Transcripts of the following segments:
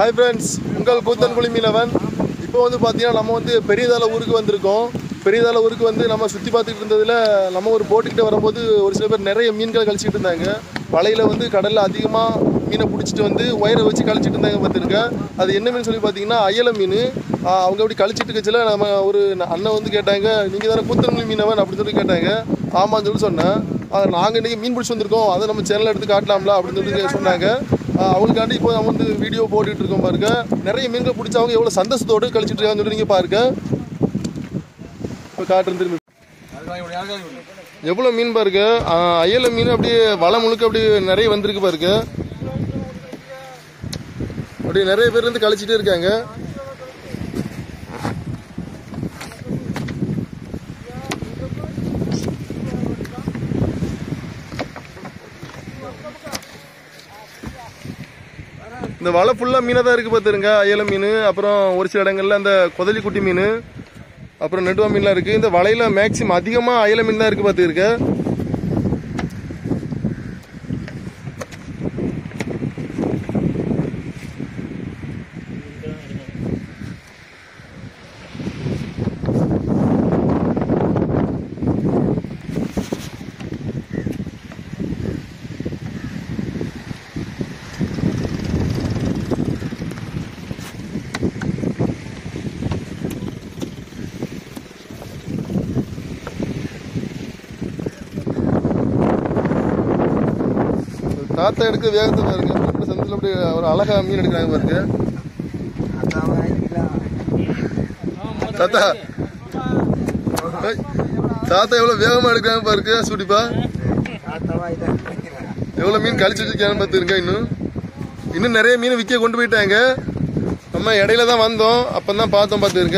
hi friends உங்கள் கூத்தன்குழி மீனவன் இப்போ வந்து பார்த்தீங்கன்னா நம்ம வந்து பெரியதால ஊருக்கு வந்திருக்கோம் பெரியதால ஊருக்கு வந்து நம்ம சுற்றி பார்த்துட்டு இருந்ததில் நம்ம ஒரு போட்டுக்கிட்ட வரும்போது ஒரு சில பேர் நிறைய மீன்கள் கழிச்சிட்டு இருந்தாங்க வலையில் வந்து கடலில் அதிகமாக மீனை பிடிச்சிட்டு வந்து ஒயரை வச்சு கழிச்சிட்டு இருந்தாங்க பார்த்துருங்க அது என்ன மீன் சொல்லி பார்த்தீங்கன்னா அயல மீன் ஆஹ் அவங்க அப்படி கழிச்சிட்டு இருக்கச்சில நம்ம ஒரு ந- அண்ணன் வந்து கேட்டாங்க நீங்கள் தானே கூத்தன்குழி மீனவன் அப்படின்னு சொல்லி கேட்டாங்க ஆமான்னு சொல்லி சொன்னேன் நாங்கள் இன்றைக்கி மீன் பிடிச்சி வந்திருக்கோம் அதை நம்ம சேனலில் எடுத்து காட்டலாம்ல அப்படின்னு சொல்லி சொன்னாங்க ஆஹ் அவங்களுக்காண்டி இப்போ நம்ம வந்து வீடியோ போட்டுட்டு இருக்கோம் பாருங்க நிறைய மீன்கள் பிடிச்சவங்க எவ்வளோ சந்தோஷத்தோடு கழிச்சிட்டு இருக்காங்கன்னு சொல்லி நீங்கள் பாருங்க இப்போ காட்டுறது திரும்பி எவ்வளோ மீன் பாருங்க ஆஹ் அயல மீன் அப்படியே வலை முழுக்க அப்படியே நிறைய வந்திருக்கு பாருங்க அப்படியே நிறைய பேர் வந்து கழிச்சிட்டே இருக்காங்க இந்த வலை ஃபுல்லாக மீனாக தான் இருக்குது பார்த்துருங்க அயல மீன் அப்புறம் ஒரு சில இடங்கள்ல அந்த கொதலி குட்டி மீன் அப்புறம் நெடுவா மீன்லாம் இருக்குது இந்த வலையில் மேக்ஸிமம் அதிகமாக அயல மீன் தான் இருக்குது பார்த்துருக்க தாத்தா எடுக்க வேகத்தை பாருங்க அப்படி சந்தில் அப்படி ஒரு அழகா மீன் எடுக்கிறாங்க பாருங்க தாத்தா ஏய், தாத்தா எவ்வளவு வேகமா எடுக்கிறாங்க பாருங்க சுடிப்பா எவ்வளவு மீன் கழிச்சு வச்சிருக்காங்க பார்த்துருங்க இன்னும் இன்னும் நிறைய மீன் விற்க கொண்டு போயிட்டாங்க நம்ம இடையில தான் வந்தோம் அப்பதான் பார்த்தோம் பார்த்துருங்க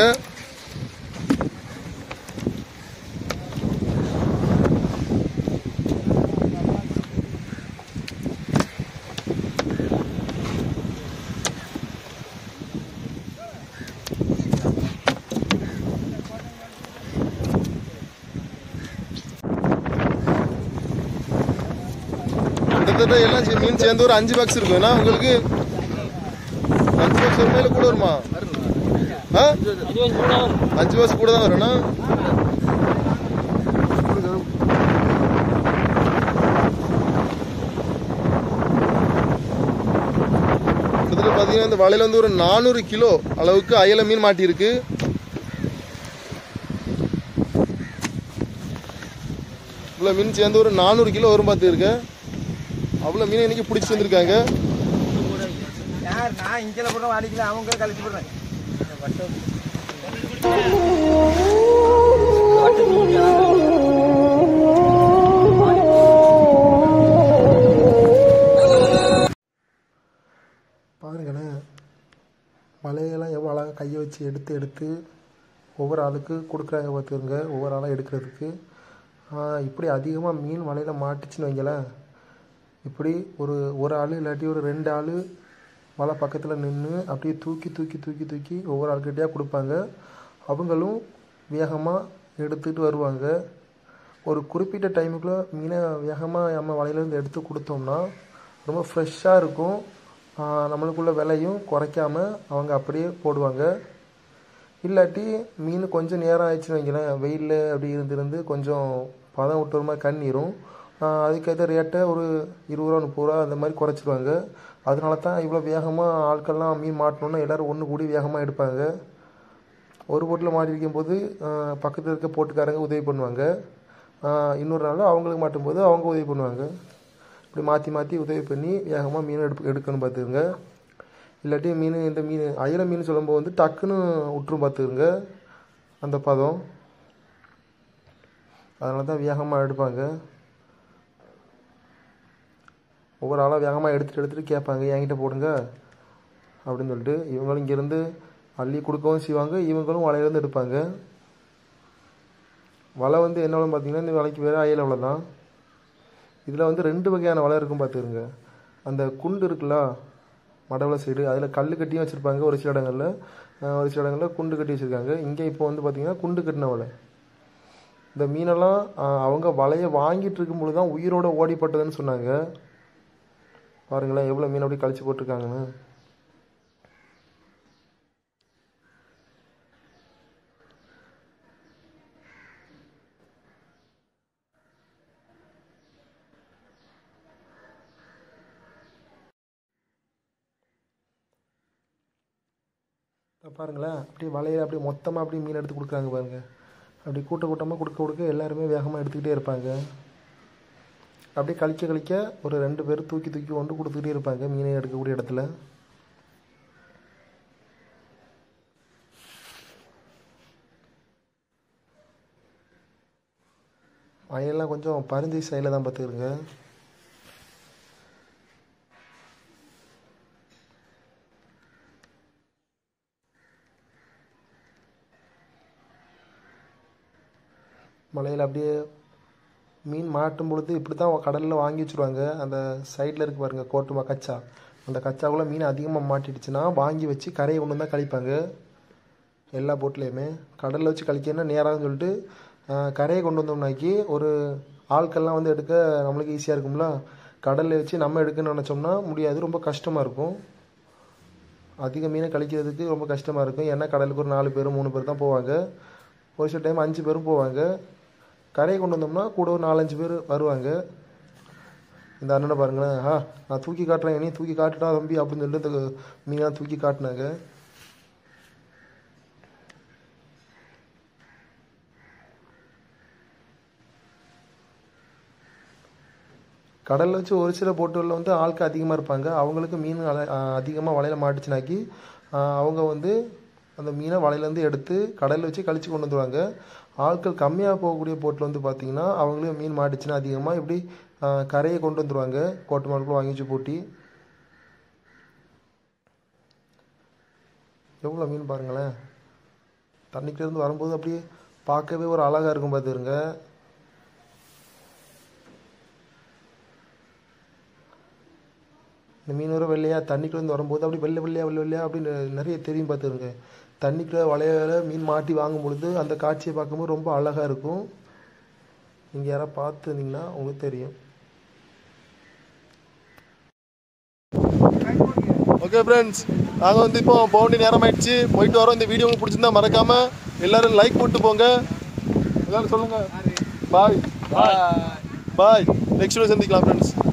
கிட்டத்தட்ட எல்லாம் சே- மீன் சேர்ந்து ஒரு அஞ்சு பாக்ஸ் இருக்கும் ஏன்னா உங்களுக்கு அஞ்சு பாக்ஸ் வருமா இல்லை கூட வருமா ஆ அஞ்சு பாக்ஸ் கூட தான் வரும்னா கிட்டத்தட்ட பார்த்தீங்கன்னா இந்த வலையில வந்து ஒரு நானூறு கிலோ அளவுக்கு அயல மீன் மாட்டியிருக்கு இவ்வளோ மீன் சேர்ந்து ஒரு நானூறு கிலோ வரும் பார்த்துருக்க அவ்வளோ மீன் இன்னைக்கு பிடிச்சி வந்திருக்காங்க யார் நான் இங்கே போட்டு வாடிக்கல அவங்க கழிச்சு போடுறேன் பாருங்களேன் வலையெல்லாம் எவ்வளோ அழகாக கையை வச்சு எடுத்து எடுத்து ஒவ்வொரு ஆளுக்கு கொடுக்குறாங்க பார்த்துருங்க ஒவ்வொரு ஆளாக எடுக்கிறதுக்கு ஆஹ் இப்படி அதிகமாக மீன் வலையில் மாட்டுச்சுன்னு வைங்களேன் இப்படி ஒரு ஒரு ஆள் இல்லாட்டி ஒரு ரெண்டு ஆள் வலை பக்கத்தில் நின்று அப்படியே தூக்கி தூக்கி தூக்கி தூக்கி ஒவ்வொரு ஆள்கிட்டயா கொடுப்பாங்க அவங்களும் வேகமாக எடுத்துகிட்டு வருவாங்க ஒரு குறிப்பிட்ட டைமுக்குள்ளே மீனை வேகமாக நம்ம வலையிலேருந்து எடுத்து கொடுத்தோம்னா ரொம்ப ஃப்ரெஷ்ஷாக இருக்கும் ஆஹ் நம்மளுக்குள்ள விலையும் குறைக்காம அவங்க அப்படியே போடுவாங்க இல்லாட்டி மீன் கொஞ்சம் நேரம் ஆயிடுச்சுன்னு வைங்களேன் வெயிலில் அப்படி இருந்து இருந்து கொஞ்சம் பதம் விட்டு ஒரு மாதிரி கண்ணீரும் அதுக்கேற்ற ரேட்டை ஒரு இருபது ரூபா முப்பது ரூபா அந்த மாதிரி குறைச்சிருவாங்க அதனால தான் இவ்வளோ வேகமாக ஆட்கள்லாம் மீன் மாட்டணுன்னா எல்லோரும் ஒன்று கூடி வேகமாக எடுப்பாங்க ஒரு போட்டில் மாட்டிருக்கும் போது பக்கத்தில் இருக்க போட்டுக்காரங்க உதவி பண்ணுவாங்க ஆஹ் இன்னொரு நாள் அவங்களுக்கு மாட்டும்போது அவங்க உதவி பண்ணுவாங்க இப்படி மாற்றி மாற்றி உதவி பண்ணி வேகமாக மீன் எடுப்பு எடுக்கணும் பார்த்துருங்க இல்லாட்டி மீன் இந்த மீன் அயில மீன் சொல்லும்போது வந்து டக்குன்னு விட்டுரும் பார்த்துருங்க அந்த பதம் அதனால தான் வேகமாக எடுப்பாங்க ஒவ்வொரு ஆளாக வேகமாக எடுத்துகிட்டு எடுத்துகிட்டு கேட்பாங்க என்கிட்ட போடுங்க அப்படின்னு சொல்லிட்டு இவங்களும் இங்கேருந்து அள்ளி கொடுக்கவும் செய்வாங்க இவங்களும் வலையிலேருந்து எடுப்பாங்க வலை வந்து என்ன வலை பார்த்தீங்கன்னா இந்த வலைக்கு வேறு அயல் வலை தான் இதில் வந்து ரெண்டு வகையான வலை இருக்கும் பார்த்துருங்க அந்த குண்டு இருக்குல்ல மடவளை சைடு அதில் கல் கட்டியும் வச்சுருப்பாங்க ஒரு சில இடங்களில் அஹ் ஒரு சில இடங்களில் குண்டு கட்டி வச்சுருக்காங்க இங்கே இப்போ வந்து பார்த்திங்கன்னா குண்டு கட்டின வலை இந்த மீனெல்லாம் அஹ், அவங்க வலையை வாங்கிட்டு இருக்கும் பொழுது தான் உயிரோட ஓடிப்பட்டதுன்னு சொன்னாங்க பாருங்களேன் எவ்வளோ மீன் அப்படி கழிச்சு போட்டிருக்காங்கன்னு பாருங்களேன் அப்படியே வலையில் அப்படியே மொத்தமாக அப்படியே மீன் எடுத்து கொடுக்குறாங்க பாருங்க அப்படி கூட்ட கூட்டமாக கொடுக்க கொடுக்க எல்லாருமே வேகமாக எடுத்துக்கிட்டே இருப்பாங்க அப்படியே கழிக்க கழிக்க ஒரு ரெண்டு பேர் தூக்கி தூக்கி கொண்டு கொடுத்துக்கிட்டே இருப்பாங்க மீனை எடுக்கக்கூடிய இடத்துல வயல்லாம் கொஞ்சம் பருந்தி சைடில் தான் பார்த்துருங்க மலையில் அப்படியே மீன் மாட்டும் பொழுது இப்படி தான் கடலில் வாங்கி வச்சுருவாங்க அந்த சைடில் இருக்கு பாருங்க கோட்டுமா கச்சா அந்த கச்சாக்குள்ளே மீன் அதிகமாக மாட்டிடுச்சுன்னா வாங்கி வச்சு கரையை கொண்டு தான் கழிப்பாங்க எல்லா போட்லேயுமே கடலில் வச்சு கழிக்கணும்னா நேராகன்னு சொல்லிட்டு ஆஹ், கரையை கொண்டு வந்தோம்னாக்கி ஒரு ஆட்கள்லாம் வந்து எடுக்க நம்மளுக்கு ஈஸியாக இருக்கும்ல கடலில் வச்சு நம்ம எடுக்கணும்னு நினச்சோம்னா முடியாது ரொம்ப கஷ்டமாக இருக்கும் அதிக மீனை கழிக்கிறதுக்கு ரொம்ப கஷ்டமாக இருக்கும் ஏன்னா கடலுக்கு ஒரு நாலு பேர் மூணு பேர் தான் போவாங்க ஒரு சில டைம் அஞ்சு பேரும் போவாங்க கரையை கொண்டு வந்தோம்னா கூட ஒரு நாலஞ்சு பேர் வருவாங்க இந்த அண்ணனை பாருங்களேன் ஆ நான் தூக்கி காட்டுறேன் என்னையும் தூக்கி காட்டுடா தம்பி அப்படின்னு சொல்லிட்டு இந்த மீனாக தூக்கி காட்டினாங்க கடலில் வச்சு ஒரு சில போட்டுகளில் வந்து ஆட்கள் அதிகமாக இருப்பாங்க அவங்களுக்கு மீன் அதிகமாக வலையில் மாட்டுச்சுனாக்கி ஆஹ் அவங்க வந்து அந்த மீனை வலையிலேருந்து எடுத்து கடலில் வச்சு கழிச்சு கொண்டு வந்துருவாங்க ஆட்கள் கம்மியாக போகக்கூடிய போட்டில் வந்து பார்த்தீங்கன்னா அவங்களுக்கு மீன் மாட்டுச்சுன்னா அதிகமாக இப்படி ஆஹ் கரையை கொண்டு வந்துருவாங்க கோட்டை மாடுக்குள்ள வாங்கி வச்சு போட்டி எவ்வளோ மீன் பாருங்களேன் தண்ணிக்கிட்டேருந்து வரும்போது அப்படியே பார்க்கவே ஒரு அழகாக இருக்கும் பார்த்துருங்க இந்த மீன் வர வெள்ளையா தண்ணிக்குள்ளேருந்து வரும்போது அப்படி வெள்ளை வெள்ளையா வெள்ளை வெள்ளையா அப்படின்னு நிறைய தெரியும் பார்த்துருங்க தண்ணிக்குள்ளே வலையில மீன் மாட்டி வாங்கும் பொழுது அந்த காட்சியை பார்க்கும்போது ரொம்ப அழகாக இருக்கும் நீங்கள் யாராவது பார்த்துருந்தீங்கன்னா உங்களுக்கு தெரியும் ஓகே ஃப்ரெண்ட்ஸ் நாங்கள் வந்து இப்போ போக வேண்டிய நேரம் ஆயிடுச்சு போயிட்டு வரோம் இந்த வீடியோ உங்களுக்கு பிடிச்சிருந்தா மறக்காம எல்லாரும் லைக் போட்டு போங்க எல்லாரும் சொல்லுங்க பாய் பாய் நெக்ஸ்ட் வீடியோ சந்திக்கலாம் ஃப்ரெண்ட்ஸ்